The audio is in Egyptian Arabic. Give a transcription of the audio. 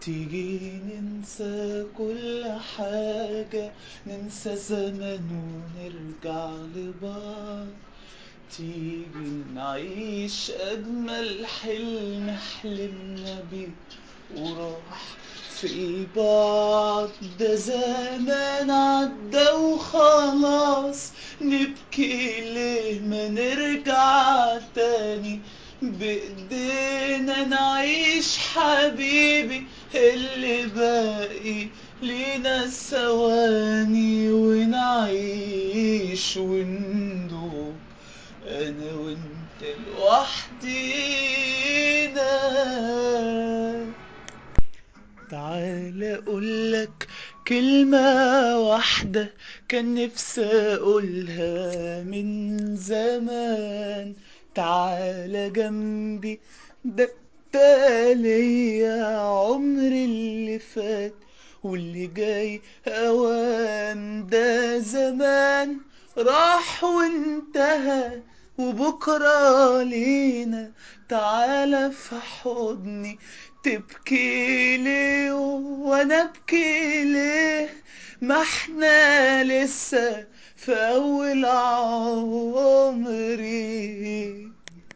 تيجي ننسى كل حاجة ننسى زمان ونرجع لبعض تيجي نعيش أجمل حلم حلمنا بيه وراح في البعض ده زمان عدى وخلاص نبكي ليه ما نرجع تاني بإيدينا نعيش حبيبي اللي باقي لينا الثواني ونعيش وندوب أنا وأنت لوحدينا تعال أقولك كلمة واحدة كان نفسي أقولها من زمان تعال جنبي ده ليا عمري اللي فات واللي جاي أوان ده زمان راح وانتهى وبكرة لينا تعالى في حضني تبكي ليه وانا ابكي ليه ما احنا لسه في اول عمري